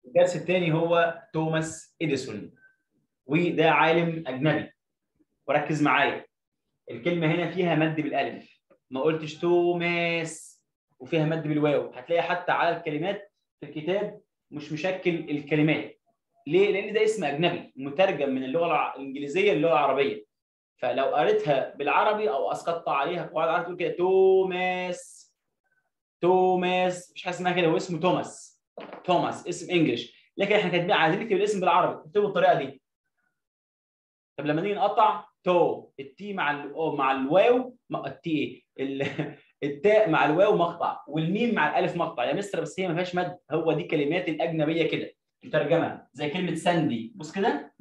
الدرس الثاني هو توماس اديسون وده عالم اجنبي وركز معايا الكلمه هنا فيها مد بالالف ما قلتش توماس وفيها مد بالواو هتلاقي حتى على الكلمات في الكتاب مش مشكل الكلمات ليه؟ لان ده اسم اجنبي مترجم من اللغه الانجليزيه للغه العربيه فلو قريتها بالعربي او اسقطت عليها قواعد عربي تقول كده توماس توماس مش حاجه اسمها كده هو اسمه توماس توماس اسم انجلش لكن احنا كاتبين عايزين نكتب الاسم بالعربي نكتبه بالطريقه دي طب لما نيجي نقطع تو التي مع ال مع الواو التي ايه التاء مع الواو مقطع والميم مع الالف مقطع يا مستر بس هي ما فيهاش مد هو دي كلمات الاجنبيه كده مترجمه زي كلمه ساندي بص كده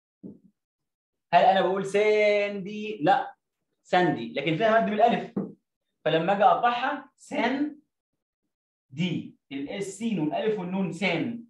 هل انا بقول ساندي لا ساندي لكن فيها مد بالالف فلما اجي اقطعها سان دي السين والالف والنون سان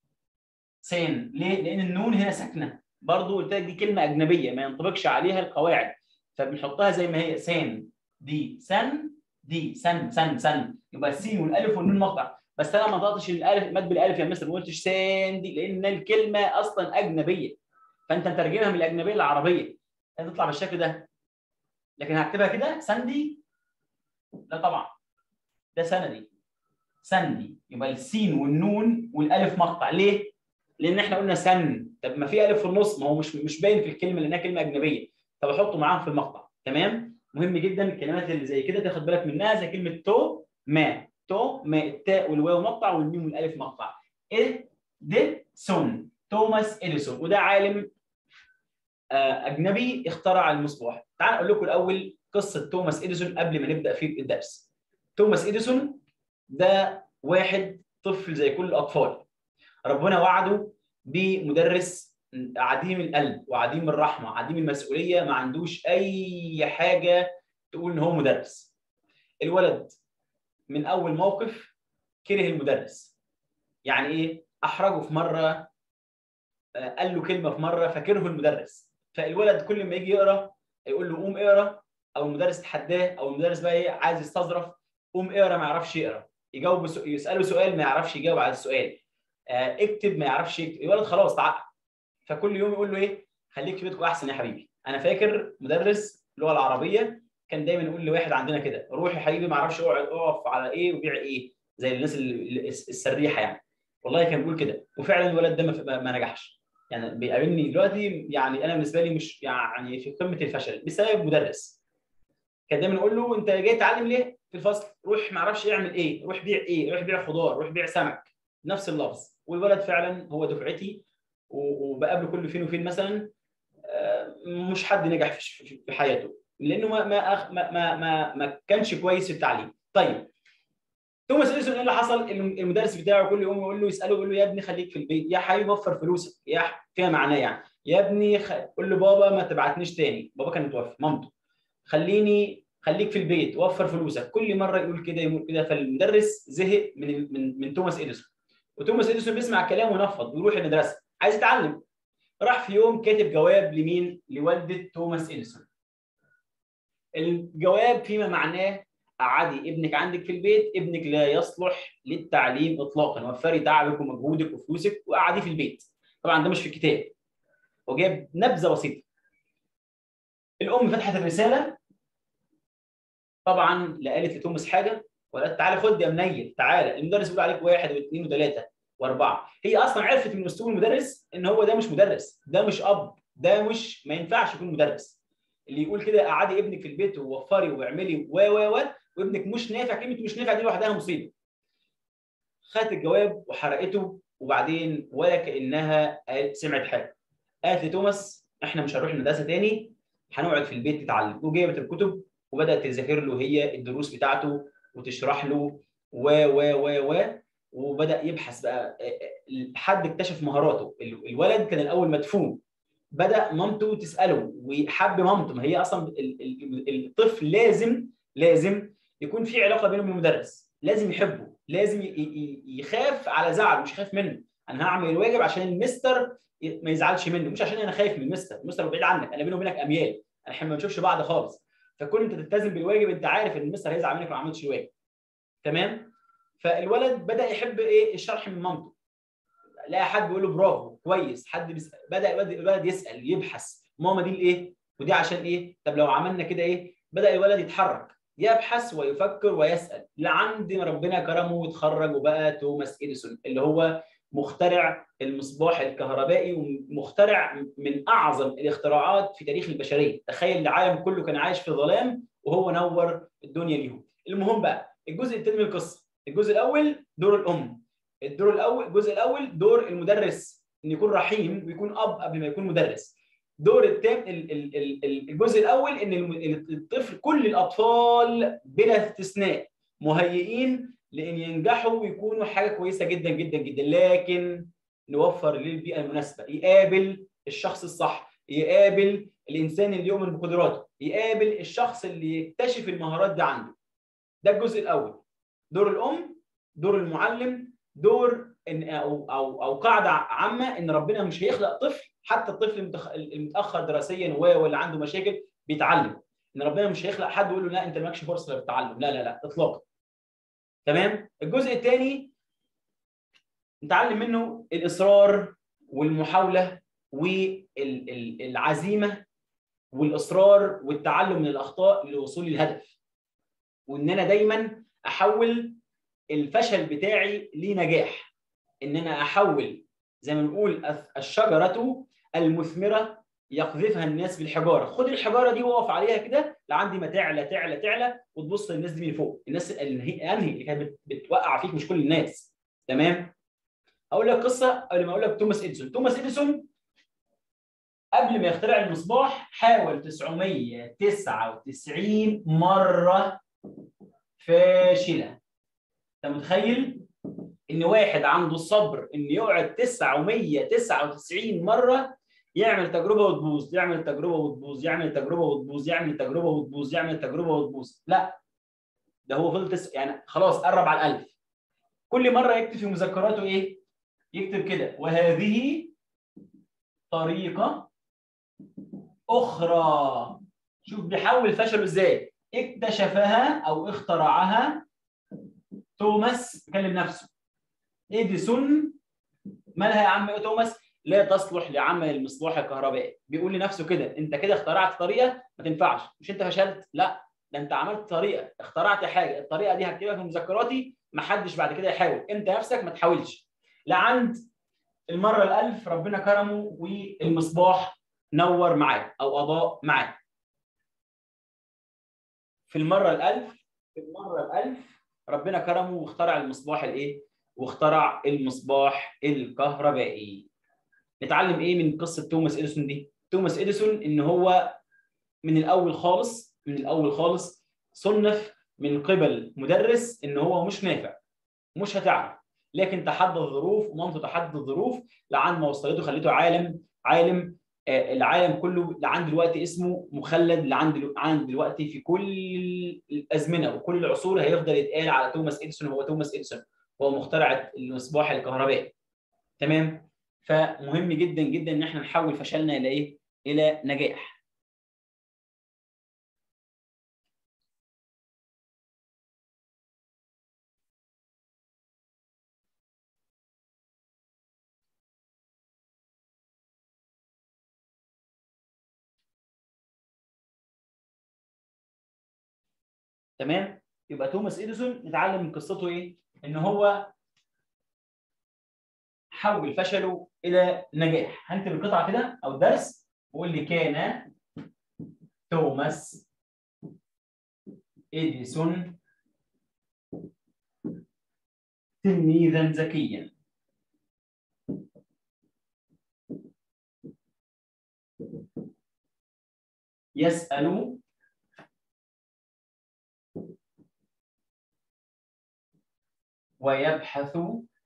سان ليه؟ لان النون هنا ساكنه برضو قلت لك دي كلمه اجنبيه ما ينطبقش عليها القواعد فبنحطها زي ما هي سان دي سن دي سن سن سن يبقى السين والالف والنون مقطع بس انا ما نطقتش الالف مد بالالف يا مستر ما قلتش سان دي لان الكلمه اصلا اجنبيه فانت مترجمها من الاجنبيه للعربيه هتطلع بالشكل ده لكن هكتبها كده سندي لا طبعا ده سندي سندي يبقى السين والنون والالف مقطع ليه؟ لان احنا قلنا سن طب ما في الف في النص ما هو مش مش باين في الكلمه لانها كلمه اجنبيه فبحطه معاهم في المقطع تمام مهم جدا الكلمات اللي زي كده تاخد بالك منها زي كلمه تو ما تو ما التاء والواو مقطع والميم والالف مقطع ايه دي سون توماس اديسون وده عالم اجنبي اخترع المصباح تعال اقول لكم الاول قصه توماس اديسون قبل ما نبدا في الدرس توماس اديسون ده واحد طفل زي كل الاطفال ربنا وعده بمدرس عديم القلب وعديم الرحمه عديم المسؤوليه ما عندوش اي حاجه تقول ان هو مدرس الولد من اول موقف كره المدرس يعني ايه احرجه في مره قال له كلمه في مره فكره المدرس فالولد كل ما يجي يقرا يقول له قوم اقرا او المدرس تحداه او المدرس بقى ايه عايز يستظرف قوم اقرا ما يعرفش يقرا يجاوب يساله سؤال ما يعرفش يجاوب على السؤال اكتب ما يعرفش يكتب الولد خلاص تعقد فكل يوم يقول له ايه خليك في بيتكم احسن يا حبيبي انا فاكر مدرس اللغه العربيه كان دايما يقول لواحد عندنا كده روح يا حبيبي ما اعرفش اقعد اقف على ايه وبيع ايه زي الناس السريحه يعني والله كان بيقول كده وفعلا الولد ده ما نجحش يعني بيقابلني دلوقتي يعني انا بالنسبه لي مش يعني في قمه الفشل بسبب مدرس كان دايما يقول له انت جاي تتعلم ليه في الفصل روح ما اعرفش اعمل ايه روح بيع ايه روح بيع خضار روح بيع سمك نفس اللفظ والولد فعلا هو دفعتي وبقابله كل فين وفين مثلا مش حد نجح في حياته لانه ما ما ما ما, ما كانش كويس في التعليم طيب توماس اديسون ايه اللي حصل المدرس بتاعه كل يوم يقول له يساله يقول له يا ابني خليك في البيت يا حبيبي وفر فلوسك يا فيها معناه يعني يا ابني خ... قول له بابا ما تبعتنيش تاني بابا كان متوفى مامته خليني خليك في البيت وفر فلوسك كل مره يقول كده يقول كده فالمدرس زهق من من من توماس اديسون وتوماس اديسون بيسمع الكلام ونفض ويروح المدرسه عايز يتعلم راح في يوم كاتب جواب لمين لوالده توماس اديسون الجواب فيما معناه قعدي ابنك عندك في البيت ابنك لا يصلح للتعليم اطلاقا وفري تعبك ومجهودك وفلوسك وقعدي في البيت طبعا ده مش في الكتاب هو جايب نبذه بسيطه الام فتحت الرساله طبعا لا قالت لتوماس حاجه ولا تعالى خد يا منيل تعالى المدرس بيقول عليك واحد واثنين وثلاثه واربعه هي اصلا عرفت من اسلوب المدرس ان هو ده مش مدرس ده مش اب ده مش ما ينفعش يكون مدرس اللي يقول كده قعدي ابنك في البيت ووفري واعملي و و و وابنك مش نافع كلمه مش نافع دي لوحدها مصيبه خدت الجواب وحرقته وبعدين ولا كانها سمعت حاجه قالت لتوماس احنا مش هنروح المدرسه تاني هنقعد في البيت نتعلم وجابت الكتب وبدات تذاكر له هي الدروس بتاعته وتشرح له و و و و وبدا يبحث بقى حد اكتشف مهاراته الولد كان الاول مدفون بدا مامته تساله وحب مامته ما هي اصلا الطفل لازم لازم يكون في علاقه بينه وبين المدرس لازم يحبه لازم يخاف على زعل مش يخاف منه انا هعمل الواجب عشان المستر ما يزعلش مني مش عشان انا خايف من المستر المستر بعيد عنك انا بيني وبينك اميال احنا ما بنشوفش بعض خالص فكون انت تلتزم بالواجب انت عارف ان المستر هيزعل منك لو ما عملتش الواجب تمام فالولد بدا يحب ايه الشرح من مامته لاقي حد بيقول له برافو كويس حد بس... بدا الولد الولد يسال يبحث ماما دي الايه ودي عشان ايه طب لو عملنا كده ايه بدا الولد يتحرك يبحث ويفكر ويسال لعند ربنا كرمه وتخرج وبقى توماس اديسون اللي هو مخترع المصباح الكهربائي ومخترع من اعظم الاختراعات في تاريخ البشريه تخيل العالم كله كان عايش في ظلام وهو نور الدنيا ليهم المهم بقى الجزء الثاني من القصه الجزء الاول دور الام الدور الاول الجزء الاول دور المدرس ان يكون رحيم ويكون اب قبل ما يكون مدرس دور التام الجزء الاول ان الطفل كل الاطفال بلا استثناء مهيئين لان ينجحوا ويكونوا حاجه كويسه جدا جدا جدا لكن نوفر للبيئه المناسبه يقابل الشخص الصح يقابل الانسان اللي يؤمن بقدراته يقابل الشخص اللي يكتشف المهارات دي عنده ده الجزء الاول دور الام دور المعلم دور إن او او او قاعده عامه ان ربنا مش هيخلق طفل حتى الطفل المتاخر دراسيا واللي عنده مشاكل بيتعلم ان ربنا مش هيخلق حد ويقول له لا انت مالكش فرصه للتعلم لا لا لا اطلاقا تمام الجزء الثاني نتعلم منه الاصرار والمحاوله والعزيمه والاصرار والتعلم من الاخطاء للوصول للهدف وان انا دايما احول الفشل بتاعي لنجاح ان انا احول زي ما بنقول الشجره المثمره يقذفها الناس بالحجاره خد الحجاره دي وقف عليها كده لعندي ما تعلى تعلى تعلى وتبص للناس دي من فوق الناس اللي انهي اللي كانت بتوقع فيك مش كل الناس تمام اقول لك قصه قبل ما اقول لك توماس اديسون توماس اديسون قبل ما يخترع المصباح حاول 999 مره فاشله انت متخيل ان واحد عنده الصبر ان يقعد 999 مره يعمل تجربه وتبوظ يعمل تجربه وتبوظ يعمل تجربه وتبوظ يعمل تجربه وتبوظ يعمل تجربه وتبوظ لا ده هو فضل تس... يعني خلاص قرب على الألف كل مره يكتب في مذكراته ايه يكتب كده وهذه طريقه اخرى شوف بيحول فشله ازاي اكتشفها او اخترعها توماس بيكلم نفسه اديسون مالها يا عم توماس لا تصلح لعمل المصباح الكهربائي بيقول لنفسه كده انت كده اخترعت طريقه ما تنفعش مش انت فشلت لا ده انت عملت طريقه اخترعت حاجه الطريقه دي هكتبها في مذكراتي ما حدش بعد كده يحاول انت نفسك ما تحاولش لعند المره الالف ربنا كرمه والمصباح نور معاه او اضاء معاه في المره الالف في المره الالف ربنا كرمه واخترع المصباح الايه واخترع المصباح الكهربائي نتعلم ايه من قصه توماس اديسون دي توماس اديسون ان هو من الاول خالص من الاول خالص صنف من قبل مدرس ان هو مش نافع مش هتعرف لكن تحدى الظروف ومامته تحدى الظروف لعند ما وصلته خليته عالم عالم آه العالم كله لعند دلوقتي اسمه مخلد لعند عند دلوقتي في كل الازمنه وكل العصور هيفضل يتقال على توماس اديسون هو توماس اديسون هو مخترع المصباح الكهربائي تمام فمهم جدا جدا ان احنا نحول فشلنا الى ايه الى نجاح تمام يبقى توماس اديسون نتعلم من قصته ايه ان هو حول فشله الى نجاح هنكتب القطعه كده او الدرس وقول لي كان توماس اديسون تلميذا ذكيا يسأل ويبحث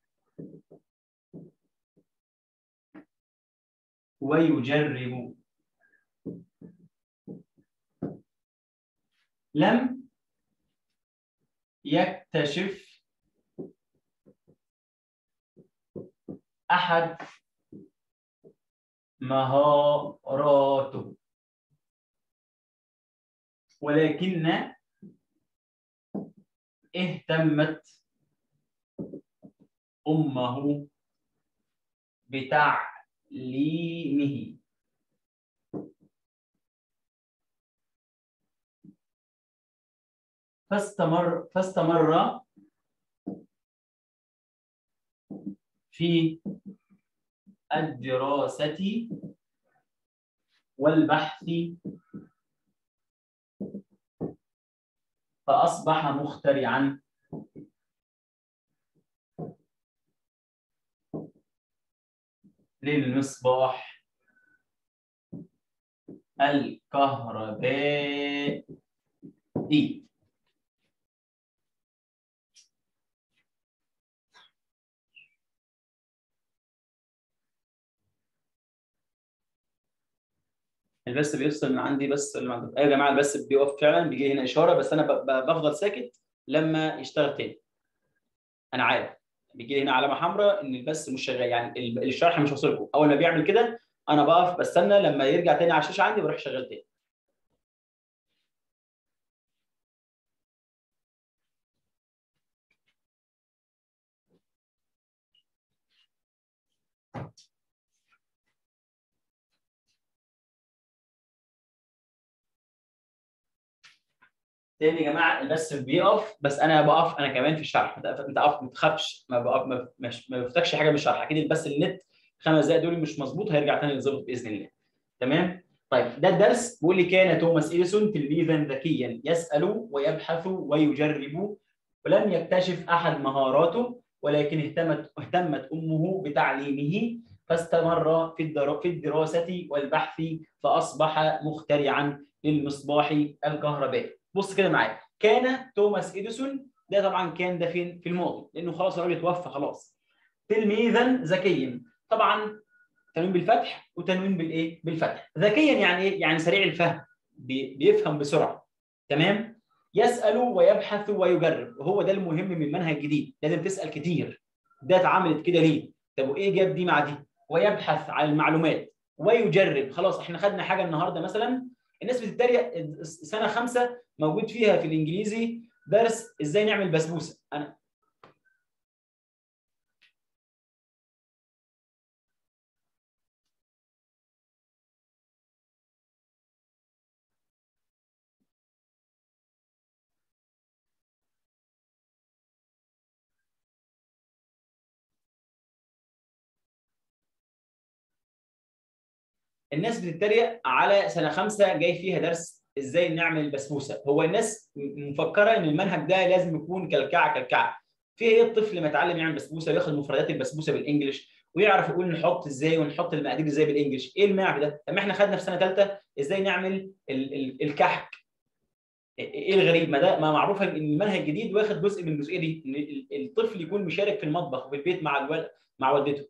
ويجرب لم يكتشف أحد مهاراته ولكن اهتمت أمه بتعليمه فاستمر فاستمر في الدراسة والبحث فأصبح مخترعا للمصباح الكهربائي البث بيفصل من عندي بس اللي عندي ايوه يا جماعه البث بيقف فعلا بيجي هنا اشاره بس انا ب- ب- بفضل ساكت لما يشتغل تاني انا عارف بيجي لي هنا علامه حمراء ان البث مش شغال يعني ال- الشرح مش واصل لكم اول ما بيعمل كده انا بقف بستنى لما يرجع تاني على الشاشه عندي بروح شغال تاني تاني يا جماعه البث بيقف بس انا بقف انا كمان في الشرح انت انت قف ما تخافش ما بقف ما مش ما بفتكش حاجه من الشرح اكيد البث النت خمس دقائق دول مش مظبوط هيرجع تاني يتظبط باذن الله تمام طيب ده الدرس بيقول لي كان توماس اديسون تلميذا ذكيا يسال ويبحث ويجرب ولم يكتشف احد مهاراته ولكن اهتمت اهتمت امه بتعليمه فاستمر في الدرا- في الدراسه والبحث فاصبح مخترعا للمصباح الكهربائي بص كده معايا كان توماس اديسون ده طبعا كان ده فين في الماضي لانه خلاص الراجل اتوفى خلاص تلميذا ذكيا طبعا تنوين بالفتح وتنوين بالايه بالفتح ذكيا يعني ايه يعني سريع الفهم بي- بيفهم بسرعه تمام يسال ويبحث ويجرب وهو ده المهم من المنهج الجديد لازم تسال كتير ده اتعملت كده ليه طب وايه جاب دي مع دي ويبحث عن المعلومات ويجرب خلاص احنا خدنا حاجه النهارده مثلا الناس بتتريق سنه خمسه موجود فيها في الانجليزي درس ازاي نعمل بسبوسه انا الناس بتتريق على سنه خمسه جاي فيها درس ازاي نعمل بسبوسه هو الناس م- مفكره ان المنهج ده لازم يكون كلكعه كلكعه في ايه الطفل ما يتعلم يعمل بسبوسه وياخد مفردات البسبوسه بالانجلش ويعرف يقول نحط ازاي ونحط المقادير ازاي بالانجلش ايه المعنى في ده طب ما احنا خدنا في سنه ثالثه ازاي نعمل ال- ال- الكحك ايه الغريب ما ده ما معروف ان المنهج الجديد واخد جزء من الجزئيه دي ان ال- الطفل يكون مشارك في المطبخ وفي البيت مع الوالد مع والدته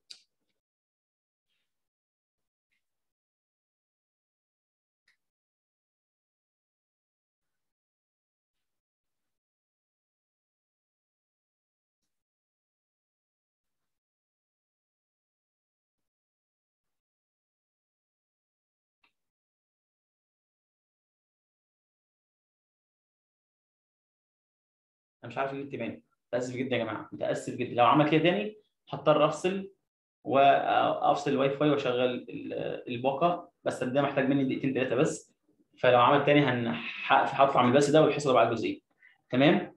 انا مش عارف النت باين متاسف جدا يا جماعه متاسف جدا لو عمل كده تاني هضطر افصل وافصل الواي فاي واشغل ال- الباقه بس ده محتاج مني دقيقتين ثلاثه بس فلو عمل تاني هن- ح- هطلع من البث ده والحصه بعد جزئين تمام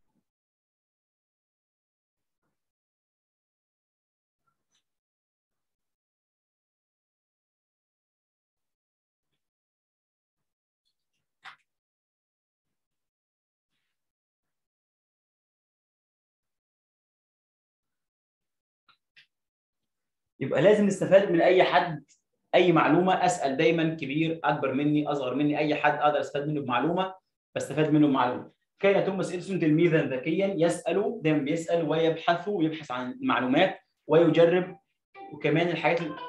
يبقى لازم نستفاد من اي حد اي معلومه اسال دايما كبير اكبر مني اصغر مني اي حد اقدر استفاد منه بمعلومه بستفاد منه بمعلومه كان توماس اديسون تلميذا ذكيا يسال دايما بيسال ويبحث ويبحث عن المعلومات ويجرب وكمان الحاجات اللي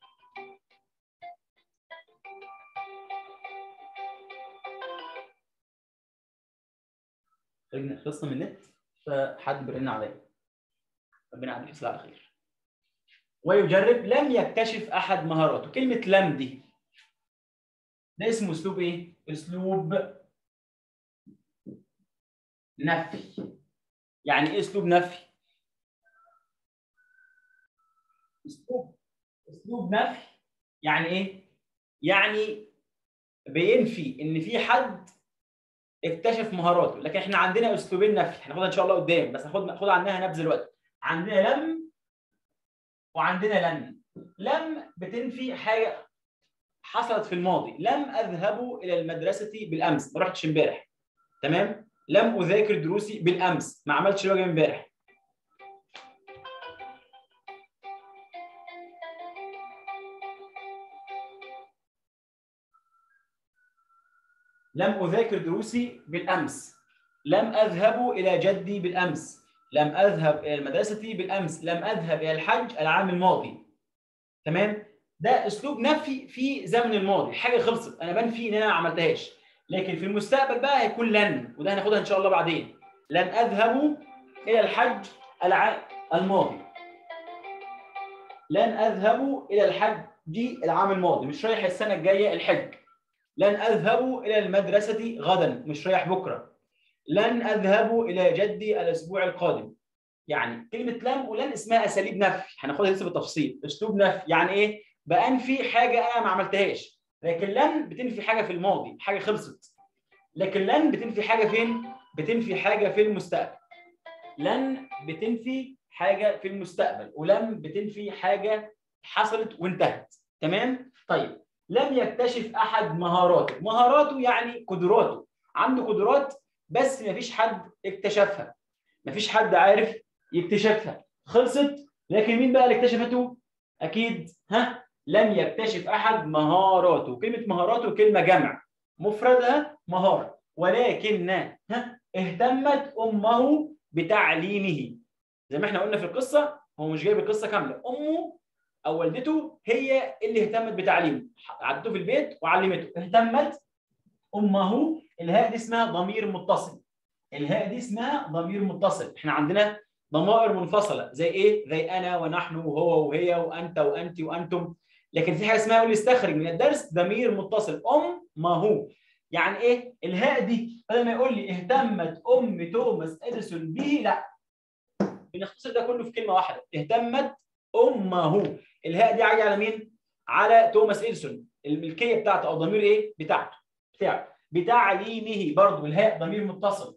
خلصنا من النت فحد بيرن عليا ربنا يعدي الحصه على خير ويجرب لم يكتشف احد مهاراته كلمه لم دي ده اسمه اسلوب ايه اسلوب نفي يعني ايه اسلوب نفي اسلوب اسلوب نفي يعني ايه يعني بينفي ان في حد اكتشف مهاراته لكن احنا عندنا اسلوبين نفي هناخدها ان شاء الله قدام بس هاخد ناخد عنها نبذه دلوقتي عندنا لم وعندنا لن لم بتنفي حاجه حصلت في الماضي لم اذهب الى المدرسه بالامس ما رحتش امبارح تمام لم اذاكر دروسي بالامس ما عملتش الواجب امبارح لم اذاكر دروسي بالامس لم اذهب الى جدي بالامس لم اذهب الى المدرسه بالامس لم اذهب الى الحج العام الماضي تمام ده اسلوب نفي في زمن الماضي حاجه خلصت انا بنفي ان انا ما عملتهاش لكن في المستقبل بقى هيكون لن وده هناخدها ان شاء الله بعدين لن اذهب الى الحج العام الماضي لن اذهب الى الحج العام الماضي مش رايح السنه الجايه الحج لن اذهب الى المدرسه غدا مش رايح بكره لن اذهب الى جدي الاسبوع القادم يعني كلمه لن ولن اسمها اساليب نفي هناخدها لسه بالتفصيل اسلوب نفي يعني ايه بانفي حاجه انا ما عملتهاش لكن لن بتنفي حاجه في الماضي حاجه خلصت لكن لن بتنفي حاجه فين بتنفي حاجه في المستقبل لن بتنفي حاجه في المستقبل ولم بتنفي حاجه حصلت وانتهت تمام طيب لم يكتشف احد مهاراته مهاراته يعني قدراته عنده قدرات بس ما فيش حد اكتشفها ما فيش حد عارف يكتشفها خلصت لكن مين بقى اللي اكتشفته اكيد ها لم يكتشف احد مهاراته كلمه مهاراته كلمه جمع مفردها مهاره ولكن ها اهتمت امه بتعليمه زي ما احنا قلنا في القصه هو مش جايب القصه كامله امه او والدته هي اللي اهتمت بتعليمه عدته في البيت وعلمته اهتمت امه الهاء دي اسمها ضمير متصل الهاء دي اسمها ضمير متصل احنا عندنا ضمائر منفصله زي ايه زي انا ونحن وهو وهي وانت وانت وانتم لكن في حاجه اسمها واللي استخرج من الدرس ضمير متصل ام ما هو يعني ايه الهاء دي بدل ما يقول لي اهتمت ام توماس اديسون به لا بنختصر ده كله في كلمه واحده اهتمت امه الهاء دي عايده على مين على توماس اديسون الملكيه بتاعته او ضمير ايه بتاعته بتاعه بتعليمه برضه الهاء ضمير متصل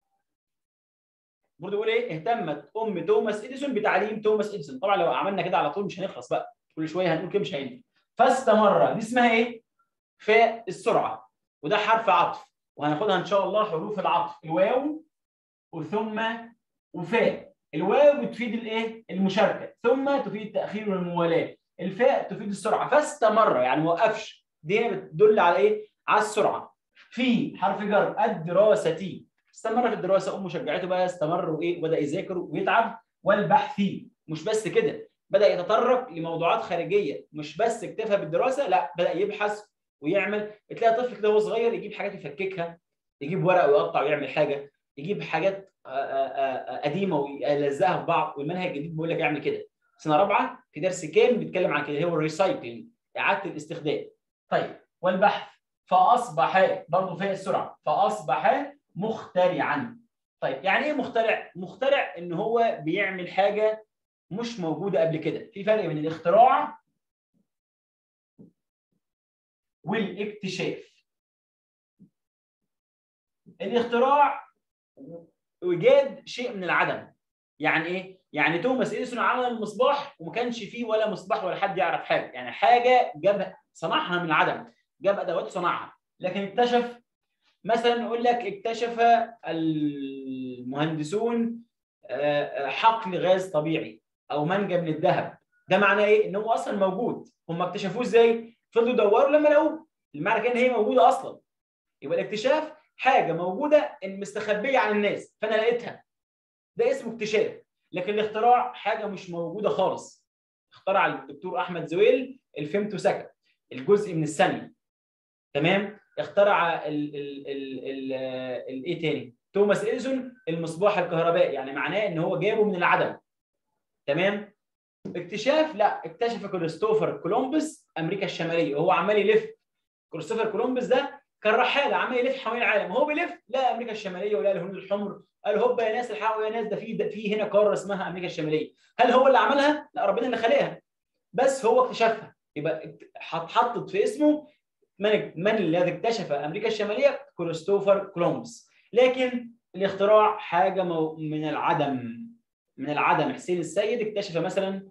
برضه بيقول ايه اهتمت ام توماس اديسون بتعليم توماس اديسون طبعا لو عملنا كده على طول مش هنخلص بقى كل شويه هنقول كده مش هينفع فاستمر دي اسمها ايه فاء السرعه وده حرف عطف وهناخدها ان شاء الله حروف العطف الواو وثم وفاء الواو بتفيد الايه المشاركه ثم تفيد التاخير والموالاه الفاء تفيد السرعه فاستمر يعني ما وقفش دي بتدل على ايه على السرعه في حرف جر الدراسه استمر في الدراسه امه شجعته بقى استمر وايه وبدا يذاكر ويتعب والبحث مش بس كده بدا يتطرق لموضوعات خارجيه مش بس اكتفى بالدراسه لا بدا يبحث ويعمل تلاقي طفل كده وهو صغير يجيب حاجات يفككها يجيب ورق ويقطع ويعمل حاجه يجيب حاجات قديمه ويلزقها في بعض والمنهج الجديد بيقول لك اعمل كده سنه رابعه في درس كامل بيتكلم عن كده هو الريسايكلينج اعاده الاستخدام طيب والبحث فاصبح برضه فيها السرعه فاصبح مخترعا طيب يعني ايه مخترع مخترع ان هو بيعمل حاجه مش موجوده قبل كده في فرق بين الاختراع والاكتشاف الاختراع ايجاد شيء من العدم يعني ايه يعني توماس اديسون عمل المصباح وما كانش فيه ولا مصباح ولا حد يعرف حاجه يعني حاجه جاب صنعها من العدم جاب ادوات صنعها لكن اكتشف مثلا نقول لك اكتشف المهندسون حقل غاز طبيعي او منجم من الذهب ده معناه ايه ان هو اصلا موجود هم اكتشفوه ازاي فضلوا يدوروا لما لقوه المعنى كده ان هي موجوده اصلا يبقى الاكتشاف حاجه موجوده ان مستخبيه عن الناس فانا لقيتها ده اسمه اكتشاف لكن الاختراع حاجه مش موجوده خالص اخترع الدكتور احمد زويل الفيمتو سكند الجزء من الثانيه تمام اخترع ال ال ال ال الايه تاني توماس اديسون المصباح الكهربائي يعني معناه ان هو جابه من العدم تمام اكتشاف لا اكتشف كريستوفر كولومبوس امريكا الشماليه وهو عمال يلف كريستوفر كولومبوس ده كان رحاله عمال يلف حوالين العالم وهو بيلف لا امريكا الشماليه ولا الهنود الحمر قال هوبا يا ناس الحقوا يا ناس ده في ده في هنا قاره اسمها امريكا الشماليه هل هو اللي عملها لا ربنا اللي خلقها بس هو اكتشفها يبقى اتحطت في اسمه من من الذي اكتشف امريكا الشماليه كريستوفر كولومبس لكن الاختراع حاجه من العدم من العدم حسين السيد اكتشف مثلا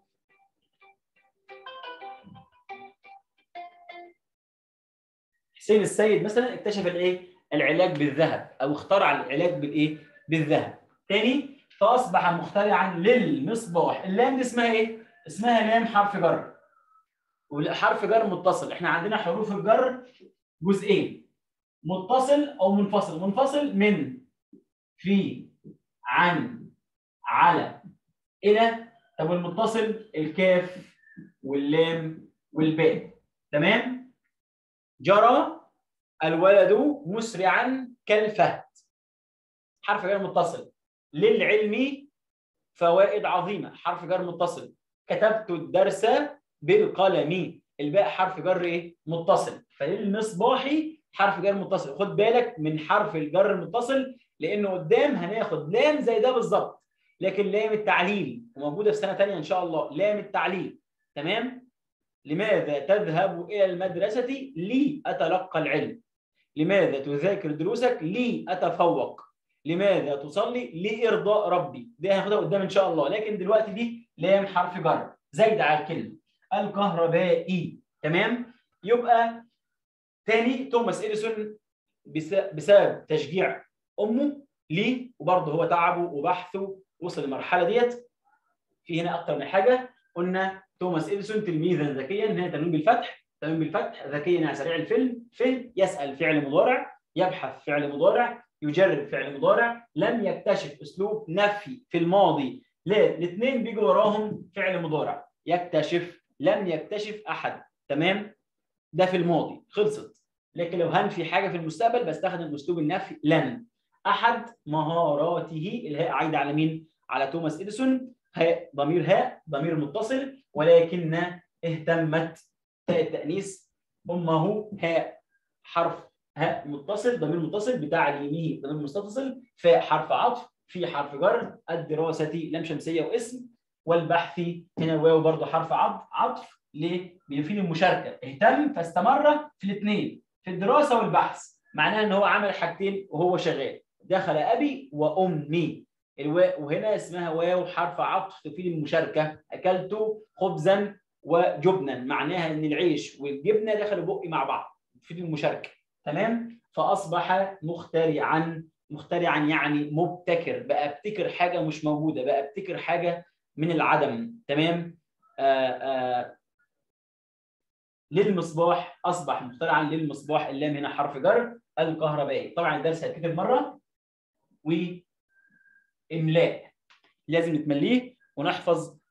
حسين السيد مثلا اكتشف الايه العلاج بالذهب او اخترع العلاج بالايه بالذهب تاني فاصبح مخترعا للمصباح اللام دي اسمها ايه اسمها لام حرف جر وحرف جر متصل احنا عندنا حروف الجر جزئين متصل او منفصل منفصل من في عن على الى طب المتصل الكاف واللام والباء تمام جرى الولد مسرعا كالفهد حرف جر متصل للعلم فوائد عظيمه حرف جر متصل كتبت الدرس بالقلم الباء حرف جر ايه متصل فللمصباحي حرف جر متصل خد بالك من حرف الجر المتصل لانه قدام هناخد لام زي ده بالظبط لكن لام التعليل وموجوده في سنه ثانيه ان شاء الله لام التعليل تمام لماذا تذهب الى المدرسه لاتلقى العلم لماذا تذاكر دروسك لاتفوق لماذا تصلي لارضاء ربي دي هناخدها قدام ان شاء الله لكن دلوقتي دي لام حرف جر زايد على الكلمه الكهربائي تمام يبقى تاني توماس اديسون بسبب تشجيع امه ليه وبرضه هو تعبه وبحثه وصل للمرحله ديت في هنا اكتر من حاجه قلنا توماس اديسون تلميذا ذكيا هنا تنوين بالفتح تنوين بالفتح ذكيا يعني سريع الفيلم فهم يسال فعل مضارع يبحث فعل مضارع يجرب فعل مضارع لم يكتشف اسلوب نفي في الماضي لا الاثنين بيجوا وراهم فعل مضارع يكتشف لم يكتشف احد تمام ده في الماضي خلصت لكن لو هنفي حاجه في المستقبل بستخدم اسلوب النفي لن احد مهاراته الهاء عايده على مين على توماس اديسون هاء ضمير هاء ضمير متصل ولكن اهتمت تاء التانيث امه هاء حرف هاء متصل ضمير متصل بتعليمه ضمير متصل فاء حرف عطف في حرف جر الدراسه لام شمسيه واسم والبحث هنا واو برضه حرف عطف عطف ليه؟ بيفيد المشاركه اهتم فاستمر في الاثنين في الدراسه والبحث معناها ان هو عمل حاجتين وهو شغال دخل ابي وامي الواو وهنا اسمها واو حرف عطف تفيد المشاركه اكلت خبزا وجبنا معناها ان العيش والجبنه دخلوا بقي مع بعض تفيد المشاركه تمام فاصبح مخترعا مخترعا يعني مبتكر بقى ابتكر حاجه مش موجوده بقى ابتكر حاجه من العدم تمام آآ آآ للمصباح اصبح مخترعا للمصباح اللام هنا حرف جر الكهربائي طبعا الدرس هيتكتب مره واملاء لازم نتمليه ونحفظ